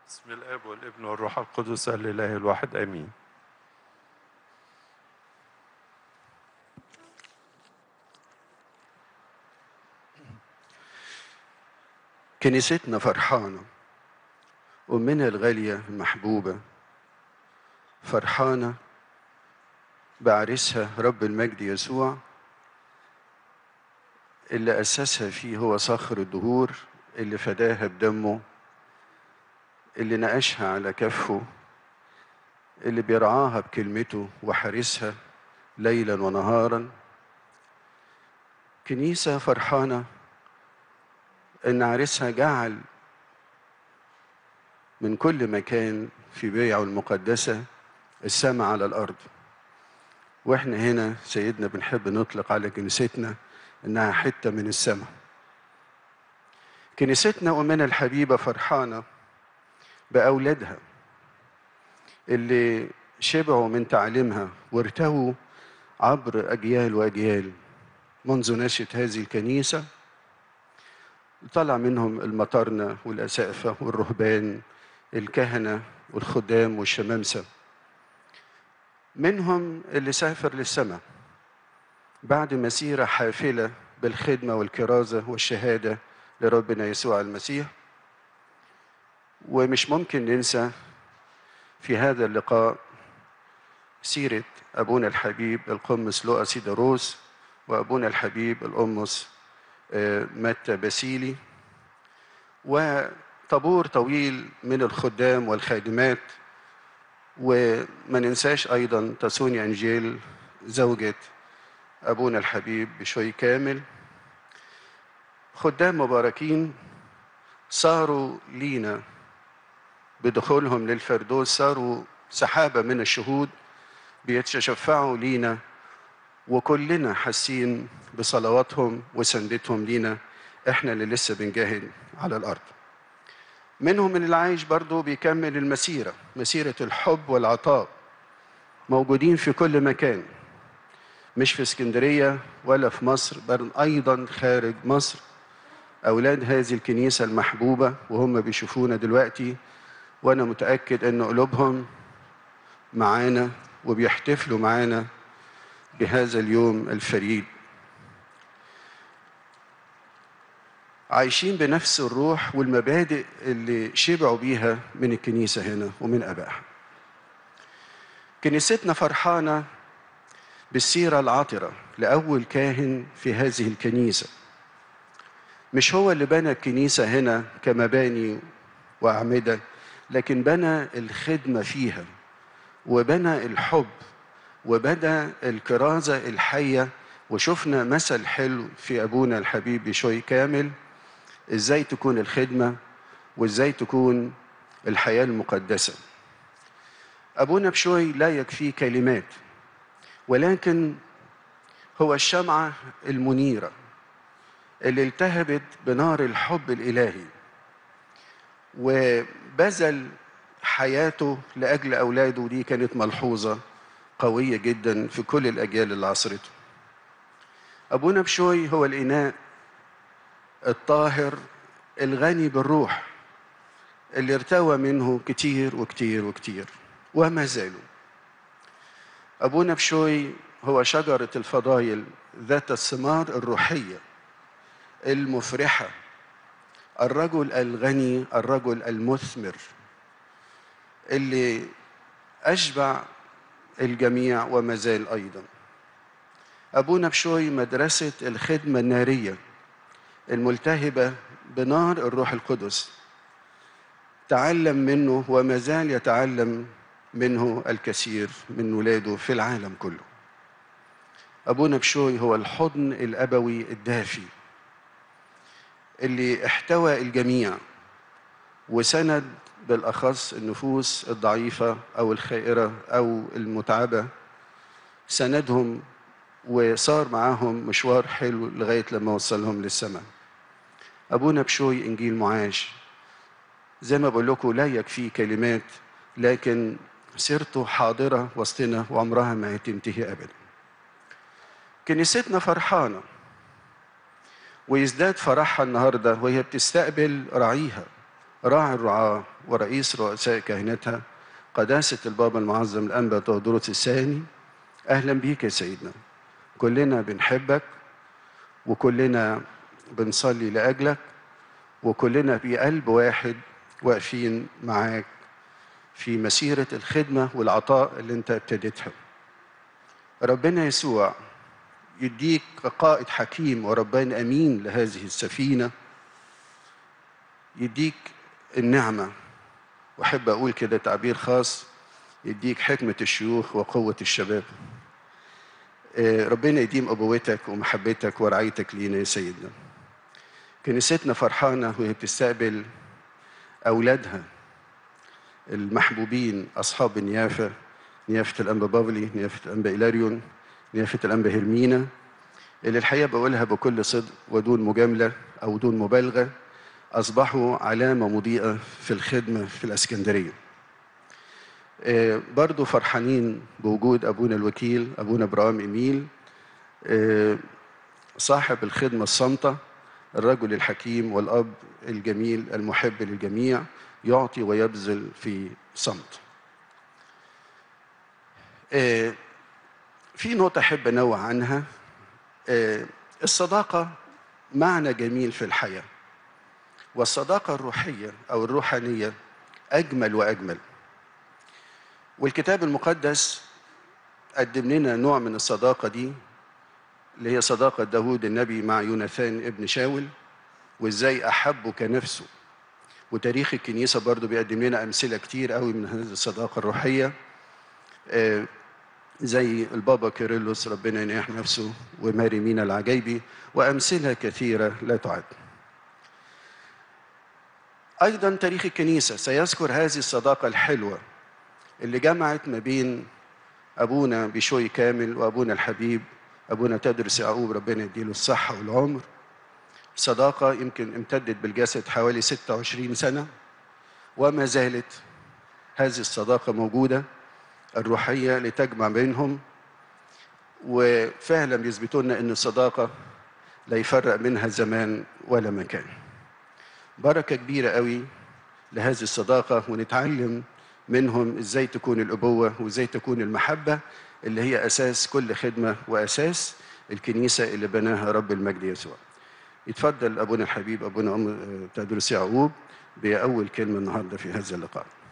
بسم الاب والابن والروح القدس الاله الواحد امين كنيستنا فرحانة أمنا الغالية المحبوبة فرحانة بعرسها رب المجد يسوع اللي أسسها فيه هو صخر الدهور اللي فداها بدمه اللي نقشها على كفه اللي بيرعاها بكلمته وحارسها ليلا ونهارا كنيسة فرحانة إن عريسها جعل من كل مكان في بيعه المقدسة السماء على الأرض وإحنا هنا سيدنا بنحب نطلق على كنيستنا إنها حتة من السماء كنيستنا أمنا الحبيبة فرحانة بأولادها اللي شبعوا من تعليمها وارتووا عبر أجيال وأجيال منذ نشأة هذه الكنيسة طلع منهم المطارنة والأسقفة والرهبان الكهنة والخدام والشمامسة منهم اللي سافر للسماء بعد مسيرة حافلة بالخدمة والكرازة والشهادة لربنا يسوع المسيح ومش ممكن ننسى في هذا اللقاء سيرة أبونا الحبيب القمص لؤى سيداروس وأبونا الحبيب القمص متى باسيلي وطابور طويل من الخدام والخادمات وما ننساش أيضا تسوني أنجيل زوجة أبونا الحبيب بشوي كامل خدام مباركين صاروا لينا بدخولهم للفردوس صاروا سحابة من الشهود بيتشفعوا لينا وكلنا حاسين بصلواتهم وسندتهم لينا احنا اللي لسه بنجاهد على الارض منهم من اللي عايش برضه بيكمل المسيره مسيره الحب والعطاء موجودين في كل مكان مش في اسكندريه ولا في مصر بل ايضا خارج مصر اولاد هذه الكنيسه المحبوبه وهم بيشوفونا دلوقتي وانا متاكد ان قلوبهم معانا وبيحتفلوا معانا بهذا اليوم الفريد عايشين بنفس الروح والمبادئ اللي شبعوا بيها من الكنيسة هنا ومن أبائها كنيستنا فرحانة بالسيرة العطرة لأول كاهن في هذه الكنيسة مش هو اللي بنى الكنيسة هنا كمباني وأعمدة لكن بنى الخدمة فيها وبنى الحب وبدا الكرازه الحيه وشفنا مثل حلو في ابونا الحبيب بشوي كامل ازاي تكون الخدمه وازاي تكون الحياه المقدسه ابونا بشوي لا يكفيه كلمات ولكن هو الشمعه المنيره اللي التهبت بنار الحب الالهي وبذل حياته لاجل اولاده ودي كانت ملحوظه قوية جدا في كل الأجيال اللي عصرته أبونا بشوي هو الإناء الطاهر الغني بالروح اللي ارتوى منه كتير وكتير وكتير وما زالوا أبونا بشوي هو شجرة الفضايل ذات الثمار الروحية المفرحة الرجل الغني الرجل المثمر اللي أشبع الجميع وما زال أيضا أبونا بشوي مدرسة الخدمة النارية الملتهبة بنار الروح القدس تعلم منه وما زال يتعلم منه الكثير من ولاده في العالم كله أبونا بشوي هو الحضن الأبوي الدافي اللي احتوى الجميع وسند بالاخص النفوس الضعيفه او الخائره او المتعبه سندهم وصار معاهم مشوار حلو لغايه لما وصلهم للسماء ابونا بشوي انجيل معاش زي ما بقول لكم لا يكفي كلمات لكن سيرته حاضره وسطنا وعمرها ما هتنتهي ابدا كنيستنا فرحانه ويزداد فرحها النهارده وهي بتستقبل راعيها راعي الرعاة ورئيس رؤساء كهنتها قداسة البابا المعظم الأنبا تودروس الثاني أهلا بيك يا سيدنا كلنا بنحبك وكلنا بنصلي لأجلك وكلنا بقلب واحد واقفين معاك في مسيرة الخدمة والعطاء اللي انت ابتديتها ربنا يسوع يديك قائد حكيم وربان أمين لهذه السفينة يديك النعمة وأحب أقول كده تعبير خاص يديك حكمة الشيوخ وقوة الشباب آه، ربنا يديم أبوتك ومحبتك ورعايتك لينا يا سيدنا كنيستنا فرحانة وهي بتستقبل أولادها المحبوبين أصحاب النيافة نيافة الأنبا بافلي نيافة الأنبا إيلاريون نيافة الأنبا هرمينا اللي الحقيقة بقولها بكل صدق ودون مجاملة أو دون مبالغة أصبحوا علامة مضيئة في الخدمة في الإسكندرية آه، برضو فرحانين بوجود أبونا الوكيل أبونا إبراهيم إميل آه، صاحب الخدمة الصامتة الرجل الحكيم والأب الجميل المحب للجميع يعطي ويبذل في صمت آه، في نقطة أحب أنوه عنها آه، الصداقة معنى جميل في الحياة والصداقة الروحية أو الروحانية أجمل وأجمل والكتاب المقدس قدم لنا نوع من الصداقة دي اللي هي صداقة داود النبي مع يوناثان ابن شاول وازاي أحبه كنفسه وتاريخ الكنيسة برضو بيقدم لنا أمثلة كتير قوي من هذه الصداقة الروحية آه، زي البابا كيرلس ربنا ينيح نفسه وماري مينا العجيبي وأمثلة كثيرة لا تعد أيضا تاريخ الكنيسة سيذكر هذه الصداقة الحلوة اللي جمعت ما بين أبونا بشوي كامل وأبونا الحبيب أبونا تدرس يعقوب ربنا يديله الصحة والعمر صداقة يمكن امتدت بالجسد حوالي 26 سنة وما زالت هذه الصداقة موجودة الروحية لتجمع بينهم وفعلا بيثبتوا لنا أن الصداقة لا يفرق منها زمان ولا مكان بركة كبيرة قوي لهذه الصداقة ونتعلم منهم ازاي تكون الأبوة وازاي تكون المحبة اللي هي أساس كل خدمة وأساس الكنيسة اللي بناها رب المجد يسوع يتفضل أبونا الحبيب أبونا أم تدرس يعقوب بأول كلمة النهاردة في هذا اللقاء